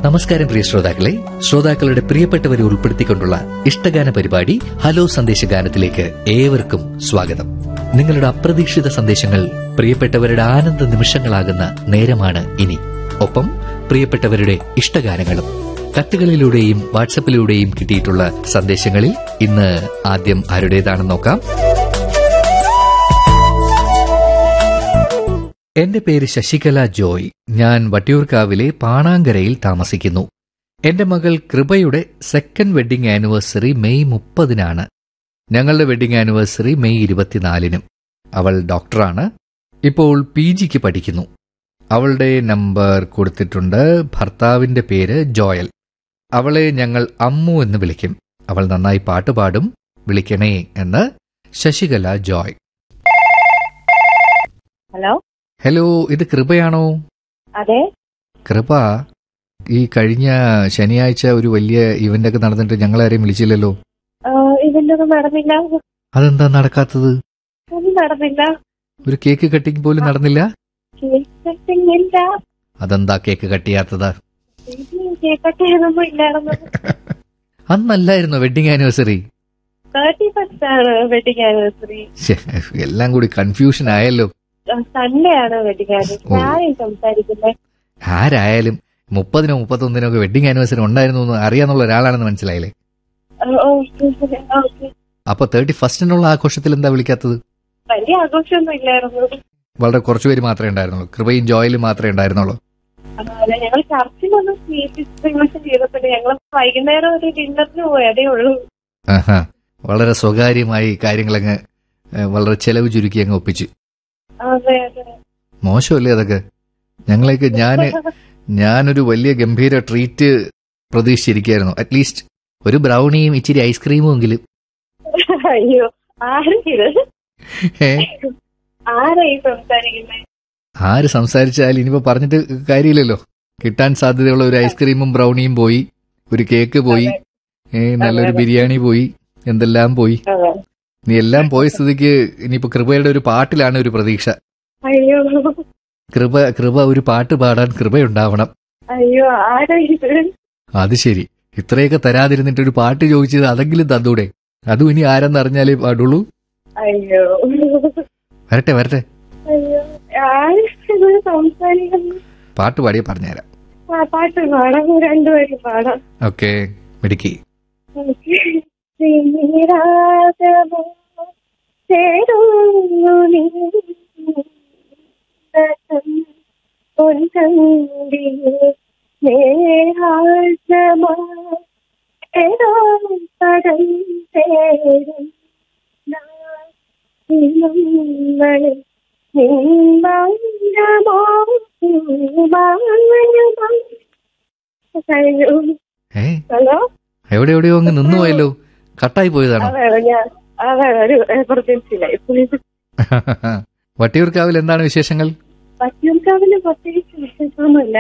നമസ്കാരം പ്രിയ ശ്രോതാക്കളെ ശ്രോതാക്കളുടെ പ്രിയപ്പെട്ടവരെ ഉൾപ്പെടുത്തിക്കൊണ്ടുള്ള ഇഷ്ടഗാന പരിപാടി ഹലോ സന്ദേശഗാനത്തിലേക്ക് ഏവർക്കും സ്വാഗതം നിങ്ങളുടെ അപ്രതീക്ഷിത സന്ദേശങ്ങൾ പ്രിയപ്പെട്ടവരുടെ ആനന്ദ നിമിഷങ്ങളാകുന്ന നേരമാണ് ഇനി ഒപ്പം പ്രിയപ്പെട്ടവരുടെ ഇഷ്ടഗാനങ്ങളും കത്തുകളിലൂടെയും വാട്സപ്പിലൂടെയും കിട്ടിയിട്ടുള്ള സന്ദേശങ്ങളിൽ ഇന്ന് ആദ്യം ആരുടേതാണെന്ന് നോക്കാം എന്റെ പേര് ശശികല ജോയ് ഞാൻ വട്ടിയൂർക്കാവിലെ പാണാങ്കരയിൽ താമസിക്കുന്നു എന്റെ മകൾ കൃപയുടെ സെക്കൻഡ് വെഡിംഗ് ആനിവേഴ്സറി മെയ് മുപ്പതിനാണ് ഞങ്ങളുടെ വെഡിംഗ് ആനിവേഴ്സറി മെയ് ഇരുപത്തിനാലിനും അവൾ ഡോക്ടറാണ് ഇപ്പോൾ പി ജിക്ക് പഠിക്കുന്നു അവളുടെ നമ്പർ കൊടുത്തിട്ടുണ്ട് ഭർത്താവിന്റെ പേര് ജോയൽ അവളെ ഞങ്ങൾ അമ്മു എന്ന് വിളിക്കും അവൾ നന്നായി പാട്ടുപാടും വിളിക്കണേ എന്ന് ശശികല ജോയ് ഹലോ ഹലോ ഇത് കൃപയാണോ അതെ കൃപ ഈ കഴിഞ്ഞ ശനിയാഴ്ച ഒരു വലിയ ഇവന്റ് ഒക്കെ നടന്നിട്ട് ഞങ്ങളാരെയും വിളിച്ചില്ലല്ലോ ഇതിന്റെ ഒന്നും നടന്നില്ല അതെന്താ നടക്കാത്തത് ഒന്നും നടന്നില്ല ഒരു കേക്ക് കട്ടിങ് പോലും നടന്നില്ല കേട്ടില്ല അതെന്താ കേക്ക് കട്ട് ചെയ്യാത്തത് കേക്കട്ടെ ഒന്നും ഇല്ലായിരുന്നു അന്നല്ലായിരുന്നോ വെഡിങ് ആനിവേഴ്സറി തേർട്ടി ഫസ്റ്റ് ആണ് വെഡിങ് ആനിവേഴ്സറി എല്ലാം കൂടി കൺഫ്യൂഷൻ ആയല്ലോ സൺഡേ ആണ് വെഡിങ് ആനിവേഴ്സറി ആരെയും സംസാരിക്കുന്നത് ആരായാലും മുപ്പതിനോ മുപ്പത്തൊന്നിനോ ഒക്കെ വെഡിങ് ആനിവേഴ്സറി ഉണ്ടായിരുന്നു എന്ന് അറിയാന്നുള്ള ഒരാളാണെന്ന് മനസ്സിലായില്ലേ ഓക്കെ അപ്പൊ തേർട്ടി ഫസ്റ്റിനുള്ള ആഘോഷത്തിൽ എന്താ വിളിക്കാത്തത് വലിയ ആഘോഷമൊന്നും ഇല്ലായിരുന്നു വളരെ കുറച്ചുപേര് മാത്രമേ ഉണ്ടായിരുന്നുള്ളൂ കൃപയും ജോയലും മാത്രമേ ഉണ്ടായിരുന്നുള്ളൂ അതെ ഞങ്ങൾ ചർച്ചിലൊന്നും റിലേഷൻ ചെയ്തപ്പോൾ ഞങ്ങൾ വൈകുന്നേരം ഒരു ഡിന്നറിന് പോയി അതേ ഉള്ളൂ ആഹാ വളരെ സ്വകാര്യമായി കാര്യങ്ങളങ്ങ് ഏഹ്, വളരെ ചെലവ് ചുരുക്കി അങ്ങ് ഒപ്പിച്ചു അതെ അതെ മോശമല്ലേ അതൊക്കെ ഞങ്ങളേക്ക് ഞാന് ഞാനൊരു വലിയ ഗംഭീര ട്രീറ്റ് പ്രതീക്ഷിച്ചിരിക്കുകയായിരുന്നു അറ്റ്ലീസ്റ്റ് ഒരു ബ്രൗണിയും ഇച്ചിരി ഐസ്ക്രീമും എങ്കിലും അയ്യോ ആരെങ്കിലും ഏ ആരായി സംസാരിക്കുന്നത് ആര് സംസാരിച്ചാലും ഇനിയിപ്പോ പറഞ്ഞിട്ട് കാര്യമില്ലല്ലോ കിട്ടാൻ സാധ്യതയുള്ള ഒരു ഐസ്ക്രീമും ബ്രൗണിയും പോയി ഒരു കേക്ക് പോയി ഏ നല്ലൊരു ബിരിയാണി പോയി എന്തെല്ലാം പോയി അതെ ഇനി എല്ലാം പോയ സ്ഥിതിക്ക് ഇനിയിപ്പോ കൃപയുടെ ഒരു പാട്ടിലാണ് ഒരു പ്രതീക്ഷ അയ്യോ കൃപ കൃപ ഒരു പാട്ട് പാടാൻ കൃപയുണ്ടാവണം അയ്യോ ആരാ ഇത് അത് ശരി ഇത്രയൊക്കെ തരാതിരുന്നിട്ട് ഒരു പാട്ട് ചോദിച്ചത് അതെങ്കിലും തന്നൂടെ അതും ഇനി ആരെന്നറിഞ്ഞാലേ പാടുള്ളൂ അയ്യോ വരട്ടെ വരട്ടെ അയ്യോ ആരും സംസാരിക്കുന്നു പാട്ട് പാടിയേ പറഞ്ഞുതരാം ആ പാട്ട് പാടാം രണ്ടുപേരും പാടാം ഓക്കെ മിടുക്കി ശ്രീരാഗമോ ചേരുന്നു നീ പൊൻകണ്ടിയെ സ്നേഹാസമാ ഏതോ പദം തേടും നാളിൽ നിന്മോ കഴിഞ്ഞു ഏ ഹലോ എവിടെ എവിടെയോ അങ്ങ് നിന്നുപോയല്ലോ കട്ടായി പോയതാണോ അതെ ഞാൻ അതെ ഒരു എമർജൻസിയിലായി വട്ടിയൂർക്കാവിൽ എന്താണ് വിശേഷങ്ങൾ പട്ടിയൂർക്കാവിന് പ്രത്യേകിച്ച് വിശേഷമൊന്നുമില്ല